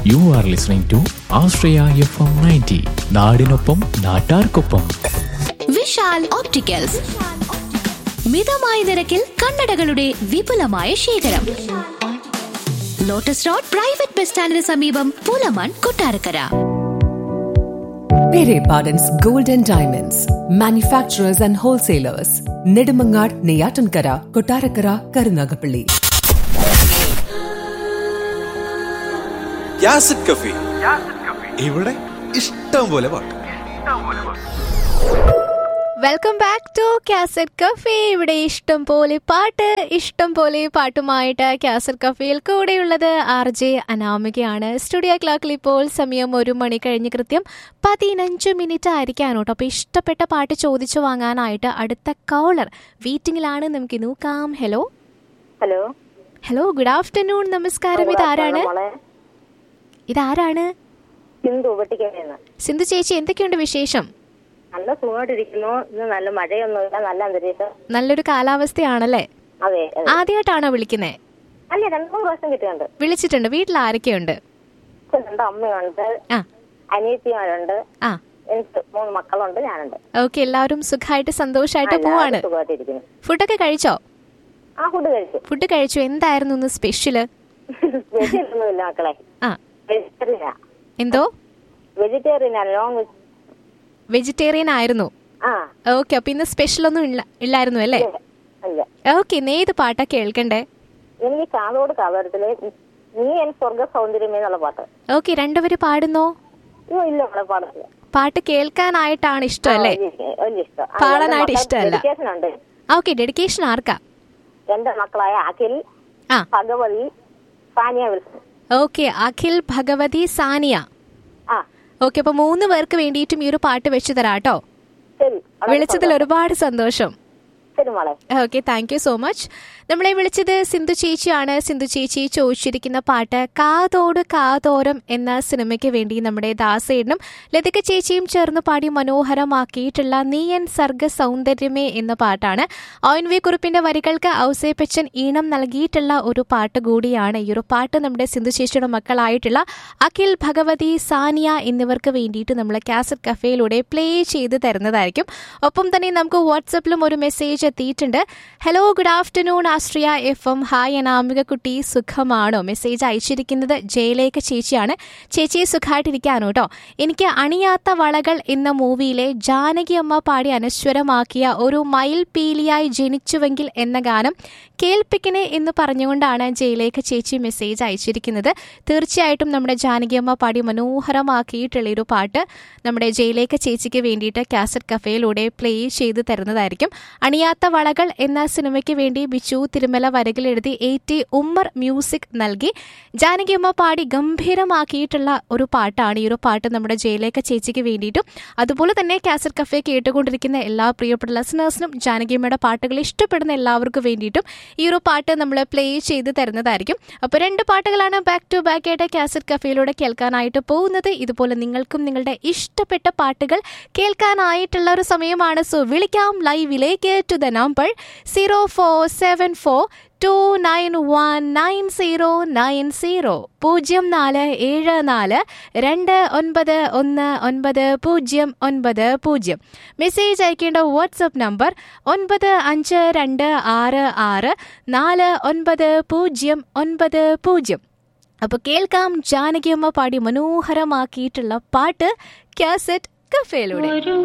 U are listening to Ashraya FM ninety നയൻറ്റി നാടിനൊപ്പം നാട്ടാർക്കൊപ്പം വിശാൽ ഓപ്റ്റിക്കൽസ് മിതമായ നിരക്കിൽ കണ്ണടകളുടെ വിപുലമായ ശേഖരം ലോട്ടസ് റോഡ് പ്രൈവറ്റ് ബസ് സ്റ്റാൻഡിന് സമീപം പൂലമാൻ Kottarakkara Pere Pardon's Gold and Diamonds, manufacturers and wholesalers, Nedumangad, Neyatankara, Kotarakara, Karunagapalli. യാസിഡ് കഫി ഇവിടെ ഇഷ്ടം പോലെ പാട്ട് welcome back to cassette cafe ഇവിടെ ഇഷ്ടം പോലെ പാട്ട് ഇഷ്ടം പോലെ പാട്ടുമായിട്ട് കാസറ്റ് കഫേയിൽ കൂടെയുള്ളത് ആർ ജെ അനാമികയാണ് സ്റ്റുഡിയോ ക്ലോക്കിൽ ഇപ്പോൾ സമയം ഒരു മണി കഴിഞ്ഞ് കൃത്യം പതിനഞ്ച് മിനിറ്റ് ആയിരിക്കാണ് കേട്ടോ അപ്പോൾ ഇഷ്ടപ്പെട്ട പാട്ട് ചോദിച്ചു വാങ്ങാനായിട്ട് അടുത്ത കോളർ വീറ്റിംഗിലാണ് നമുക്ക് നോക്കാം hello hello hello good afternoon നമസ്കാരം ഇതാരാണ് മോളെ ഇതാരാണ് സിന്ധു വെട്ടിക്കഴിയുന്നു സിന്ധു ചേച്ചി എന്തൊക്കെയുണ്ട് വിശേഷം നല്ല സുഖമായിട്ടിരിക്കുന്നു ഇന്ന് നല്ല മഴയൊന്നുമില്ല നല്ല അന്തരീക്ഷം നല്ലൊരു കാലാവസ്ഥയാണല്ലേ അതെ അതെ. ആദ്യമായിട്ടാണോ വിളിക്കുന്നത് അല്ല രണ്ടു മൂന്ന് പ്രാവശ്യം കിട്ടിയുണ്ട് വിളിച്ചിട്ടുണ്ട് വീട്ടിൽ ആരൊക്കെയുണ്ട് രണ്ട് അമ്മയുണ്ട് ആ അനിയത്തിമാരുണ്ട് ആ എനിക്ക് മൂന്ന് മക്കളുണ്ട് ഞാനുണ്ട് ഓക്കെ എല്ലാവരും സുഖമായിട്ട് സന്തോഷമായിട്ട് എല്ലാവരും പോവാണ് സുഖമായിട്ടിരിക്കുന്നു ഫുഡൊക്കെ കഴിച്ചോ ആ ഫുഡ് കഴിച്ചു ഫുഡ് കഴിച്ചു എന്തായിരുന്നു ഇന്ന് സ്പെഷ്യല് വെജിറ്റൊന്നുമില്ല മക്കളെ ആ വെജിറ്റേറിയനാ എന്തോ വെജിറ്റേറിയനാ നോൺ വെജ് വെജിറ്റേറിയൻ ആയിരുന്നു ആ ഓക്കെ അപ്പൊ ഇന്ന് സ്പെഷ്യൽ ഒന്നും ഇല്ല ഇല്ലായിരുന്നു അല്ലേ ഇല്ല. അല്ല ഓക്കെ ഇന്ന് ഏത് പാട്ടാ കേൾക്കണ്ടേ എനിക്ക് കാതോട് കാതോരത്തിലെ നീ എൻ സ്വർഗ സൗന്ദര്യമേ എന്നുള്ള പാട്ട് ഓക്കെ രണ്ടുപേര് പാടുന്നോ അയ്യോ ഇല്ല മോളെ പാടത്തില്ല പാട്ട് കേൾക്കാനായിട്ടാണ് ഇഷ്ടം അല്ലേ വലിയ വലിയ ഇഷ്ടം ആ, പാടാനായിട്ട് എൻ്റെ മക്കൾ ഇഷ്ടമല്ല. dedication ഉണ്ട് ഓക്കെ ഡെഡിക്കേഷൻ ആർക്കാ എന്റെ മക്കളായ അഖിൽ ആ ഭഗവതി സാനിയ വിൽസൺ ഓക്കെ അഖിൽ ഭഗവതി സാനിയ ആ ഓക്കെ അപ്പൊ മൂന്ന് പേർക്ക് വേണ്ടിയിട്ടും ഈ ഒരു പാട്ട് വെച്ചു തരാട്ടോ ശരി വളരെ വിളിച്ചതിൽ സന്തോഷം. ഒരുപാട് സന്തോഷം ശരി മോളെ okay thank you so much നമ്മളെ വിളിച്ചത് സിന്ധു ചേച്ചിയാണ് സിന്ധു ചേച്ചി ചോദിച്ചിരിക്കുന്ന പാട്ട് കാതോട് കാതോരം എന്ന സിനിമയ്ക്ക് വേണ്ടി നമ്മുടെ ദാസേടനും ലതിക ചേച്ചിയും ചേർന്ന് പാടി മനോഹരമാക്കിയിട്ടുള്ള നീയൻ സർഗ സൗന്ദര്യമേ എന്ന പാട്ടാണ് ഓയൻ വി കുറിപ്പിന്റെ വരികൾക്ക് ഔസേപ്പച്ചൻ ഈണം നൽകിയിട്ടുള്ള ഒരു പാട്ട് കൂടിയാണ് ഈ ഒരു പാട്ട് നമ്മുടെ സിന്ധു ചേച്ചിയുടെ മക്കളായിട്ടുള്ള അഖിൽ ഭഗവതി സാനിയ എന്നിവർക്ക് വേണ്ടിയിട്ട് നമ്മൾ കാസറ്റ് കഫേയിലൂടെ പ്ലേ ചെയ്ത് തരുന്നതായിരിക്കും ഒപ്പം തന്നെ നമുക്ക് വാട്സപ്പിലും ഒരു മെസ്സേജ് എത്തിയിട്ടുണ്ട് hello good afternoon Ashraya FM hi ഹായ് അനാമിക കുട്ടി സുഖമാണോ മെസ്സേജ് അയച്ചിരിക്കുന്നത് ജയലേഖ ചേച്ചിയാണ് ചേച്ചി സുഖമായിട്ടിരിക്കാനോ കേട്ടോ എനിക്ക് അണിയാത്ത വളകൾ എന്ന മൂവിയിലെ ജാനകി അമ്മ പാടി അനശ്വരമാക്കിയ ഒരു മയിൽ പീലിയായി ജനിച്ചുവെങ്കിൽ എന്ന ഗാനം കേൾപ്പിക്കണേ എന്ന് പറഞ്ഞുകൊണ്ടാണ് ജയലേഖ ചേച്ചി മെസ്സേജ് അയച്ചിരിക്കുന്നത് തീർച്ചയായിട്ടും നമ്മുടെ ജാനകി അമ്മ പാടി മനോഹരമാക്കിയിട്ടുള്ള ഒരു പാട്ട് നമ്മുടെ ജയലേഖ ചേച്ചിക്ക് വേണ്ടിയിട്ട് കാസറ്റ് കഫേയിലൂടെ പ്ലേ ചെയ്ത് തരുന്നതായിരിക്കും അണിയാത്ത വളകൾ എന്ന സിനിമയ്ക്ക് വേണ്ടി ബിച്ചു തിരുമല വരകൾ എഴുതി എ ടി ഉമ്മർ മ്യൂസിക് നൽകി ജാനകിയമ്മ പാടി ഗംഭീരമാക്കിയിട്ടുള്ള ഒരു പാട്ടാണ് ഈ ഒരു പാട്ട് നമ്മുടെ ജയലേഖ ചേച്ചിക്ക് വേണ്ടിയിട്ടും അതുപോലെ തന്നെ കാസറ്റ് കഫേ കേട്ടുകൊണ്ടിരിക്കുന്ന എല്ലാ പ്രിയപ്പെട്ട ലിസണേഴ്സിനും ജാനകിയമ്മയുടെ പാട്ടുകൾ ഇഷ്ടപ്പെടുന്ന എല്ലാവർക്കും വേണ്ടിയിട്ടും ഈ ഒരു പാട്ട് നമ്മൾ പ്ലേ ചെയ്ത് തരുന്നതായിരിക്കും അപ്പോൾ രണ്ട് പാട്ടുകളാണ് ബാക്ക് ടു ബാക്ക് ആയിട്ട് കാസറ്റ് കഫേയിലൂടെ കേൾക്കാനായിട്ട് പോകുന്നത് ഇതുപോലെ നിങ്ങൾക്കും നിങ്ങളുടെ ഇഷ്ടപ്പെട്ട പാട്ടുകൾ കേൾക്കാനായിട്ടുള്ള ഒരു സമയമാണ് സോ വിളിക്കാം ലൈവിലേക്ക് to the number zero four seven four two nine one nine zero nine zero പൂജ്യം നാല് ഏഴ് നാല് രണ്ട് ഒൻപത് ഒന്ന് ഒൻപത് പൂജ്യം ഒൻപത് പൂജ്യം മെസ്സേജ് അയക്കേണ്ട വാട്സപ്പ് നമ്പർ ഒൻപത് അഞ്ച് രണ്ട് ആറ് ആറ് നാല് ഒൻപത് പൂജ്യം ഒൻപത് പൂജ്യം അപ്പോൾ കേൾക്കാം ജാനകിയമ്മ പാടി മനോഹരമാക്കിയിട്ടുള്ള പാട്ട് കാസറ്റ് കഫേയിലൂടെ